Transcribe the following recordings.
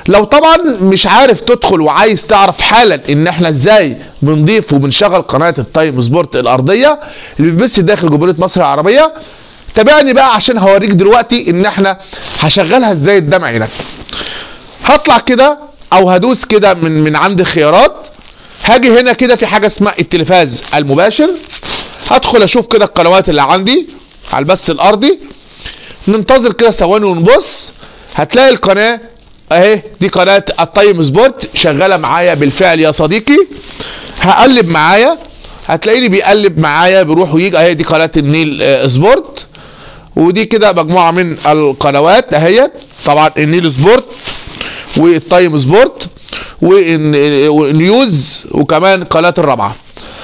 لو طبعا مش عارف تدخل وعايز تعرف حالا ان احنا ازاي بنضيف وبنشغل قناه التايم سبورت الارضيه اللي بتبث داخل جمهوريه مصر العربيه تابعني بقى عشان هوريك دلوقتي ان احنا هشغلها ازاي قدام عينك هطلع كده او هدوس كده من من عند خيارات هاجي هنا كده في حاجه اسمها التلفاز المباشر هدخل اشوف كده القنوات اللي عندي على البث الارضي ننتظر كده ثواني ونبص هتلاقي القناه اهي دي قناه التايم سبورت شغاله معايا بالفعل يا صديقي هقلب معايا هتلاقيني بيقلب معايا بيروح ويجي اهي دي قناه النيل آه، سبورت ودي كده مجموعه من القنوات اهيت طبعا النيل سبورت والتايم سبورت والن- والنيوز وكمان قناه الرابعه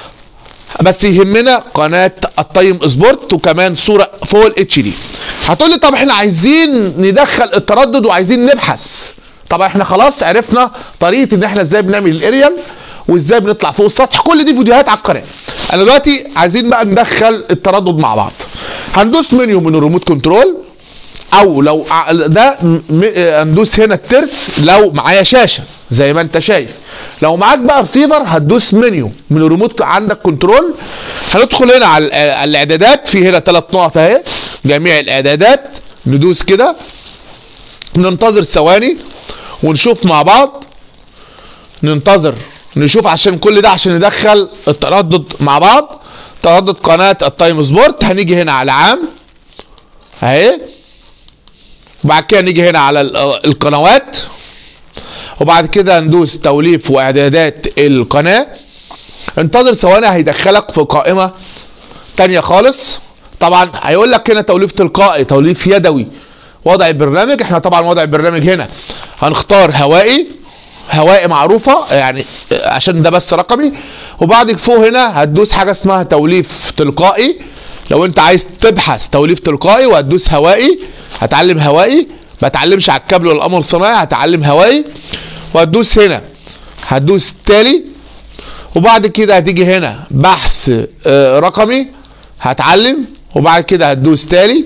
بس يهمنا قناه التايم سبورت وكمان صوره فول اتش دي هتقول لي طب احنا عايزين ندخل التردد وعايزين نبحث طب احنا خلاص عرفنا طريقه ان احنا ازاي بنعمل الاريال وازاي بنطلع فوق السطح كل دي فيديوهات على القناه انا دلوقتي عايزين بقى ندخل التردد مع بعض هندوس منيو من الريموت كنترول او لو ع- ده م- م- هندوس هنا الترس لو معايا شاشه زي ما انت شايف لو معاك بقى ريسيفر هتدوس منيو من الريموت عندك كنترول هندخل هنا على ال- على الاعدادات في هنا ثلاث نقط اهي جميع الاعدادات ندوس كده ننتظر ثواني ونشوف مع بعض ننتظر نشوف عشان كل ده عشان ندخل التردد مع بعض تردد قناه التايم سبورت هنيجي هنا على عام اهي وبعد كده نيجي هنا على ال- القنوات وبعد كده ندوس توليف واعدادات القناه انتظر ثواني هيدخلك في قائمه تانية خالص طبعا هيقول لك هنا توليف تلقائي توليف يدوي وضع البرنامج احنا طبعا وضع البرنامج هنا هنختار هوائي هوائي معروفة يعني عشان ده بس رقمي وبعد فوق هنا هتدوس حاجة اسمها توليف تلقائي لو انت عايز تبحث توليف تلقائي وهتدوس هوائي هتعلم هوائي ما تعلمش على الكابل والقمر الصناعي هتعلم هوائي وهتدوس هنا هتدوس تالي وبعد كده هتيجي هنا بحث آه، رقمي هتعلم وبعد كده هتدوس تالي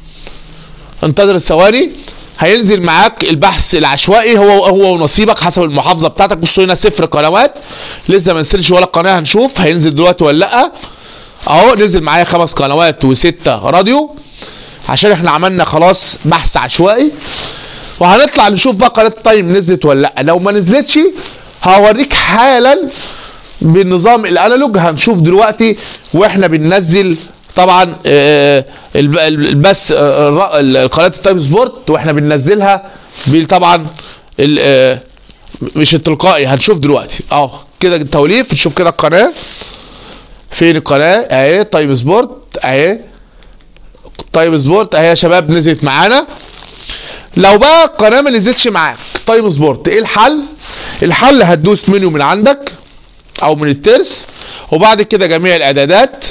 انتظر الثواني هينزل معاك البحث العشوائي هو هو ونصيبك حسب المحافظه بتاعتك بصوا هنا صفر قنوات لسه ما نزلش ولا قناه هنشوف هينزل دلوقتي ولا لا اهو نزل معايا خمس قنوات وستة راديو عشان احنا عملنا خلاص بحث عشوائي وهنطلع نشوف بقى قناه تايم نزلت ولا لا لو ما نزلتش هوريك حالا بالنظام الانالوج هنشوف دلوقتي واحنا بننزل طبعا آه، الب- البث آه، الر- القناه التايم سبورت واحنا بننزلها بال- طبعا ال- آه، مش التلقائي هنشوف دلوقتي اه كده التوليف نشوف كده القناه فين القناه اهي تايم سبورت اهي تايم سبورت اهي يا شباب نزلت معانا لو بقى القناه ما نزلتش معاك تايم سبورت ايه الحل الحل هتدوس منيو من عندك او من الترس وبعد كده جميع الاعدادات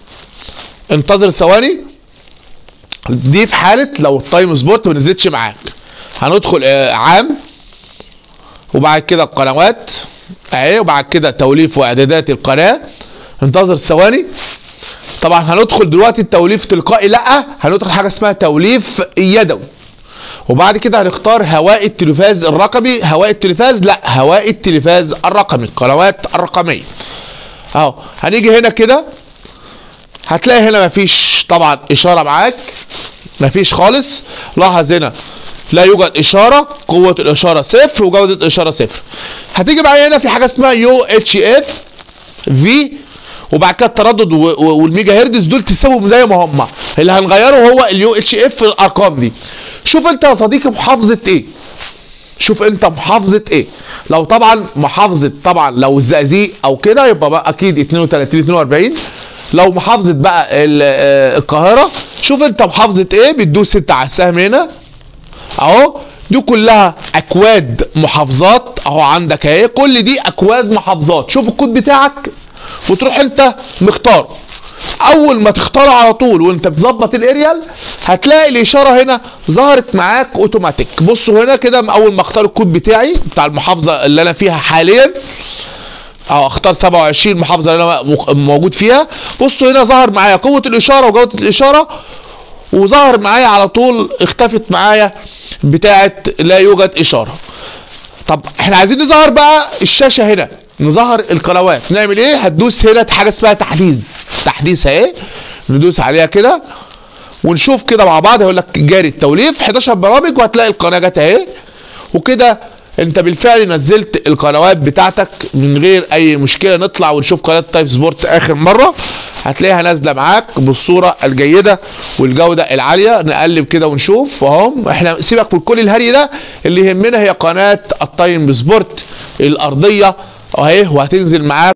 انتظر ثواني دي في حاله لو التايم سبورت ما نزلتش معاك هندخل آه، عام وبعد كده القنوات اهي وبعد كده توليف واعدادات القناه انتظر ثواني طبعا هندخل دلوقتي التوليف تلقائي لا هندخل حاجه اسمها توليف يدوي وبعد كده هنختار هواء التلفاز الرقمي هواء التلفاز لا هواء التلفاز الرقمي القنوات الرقميه اهو هنيجي هنا كده هتلاقي هنا مفيش طبعا اشاره معاك مفيش خالص لاحظ هنا لا يوجد اشاره قوه الاشاره صفر وجوده الاشاره صفر هتيجي معايا هنا في حاجه اسمها يو اتش اف في وبعد كده التردد و- و- والميجا هرتز دول تسيبهم زي ما هم اللي هنغيره هو اليو اتش اف الارقام دي شوف انت يا صديقي محافظه ايه شوف انت محافظه ايه لو طبعا محافظه طبعا لو الزقازيق او كده يبقى بقى اكيد 32 42 لو محافظه بقى ال- آه، القاهره شوف انت محافظه ايه بتدوس انت على السهم هنا اهو دي كلها اكواد محافظات اهو عندك اهي كل دي اكواد محافظات شوف الكود بتاعك وتروح انت مختاره اول ما تختاره على طول وانت بتظبط الاريال هتلاقي الاشاره هنا ظهرت معاك اوتوماتيك بصوا هنا كده اول ما اختار الكود بتاعي بتاع المحافظه اللي انا فيها حاليا او اختار 27 محافظه اللي انا مخ- موجود فيها بصوا هنا ظهر معايا قوه الاشاره وجوده الاشاره وظهر معايا على طول اختفت معايا بتاعه لا يوجد اشاره طب احنا عايزين نظهر بقى الشاشه هنا نظهر القنوات نعمل ايه هتدوس هنا حاجه اسمها تحديث تحديث اهي ندوس عليها كده ونشوف كده مع بعض هيقول لك جاري التوليف 11 برامج وهتلاقي القناه جت اهي وكده انت بالفعل نزلت القنوات بتاعتك من غير اي مشكله نطلع ونشوف قناه تايب سبورت اخر مره هتلاقيها نازله معاك بالصوره الجيده والجوده العاليه نقلب كده ونشوف اهم احنا سيبك من كل الهري ده اللي يهمنا هي قناه التايم سبورت الارضيه اهي وهتنزل معاك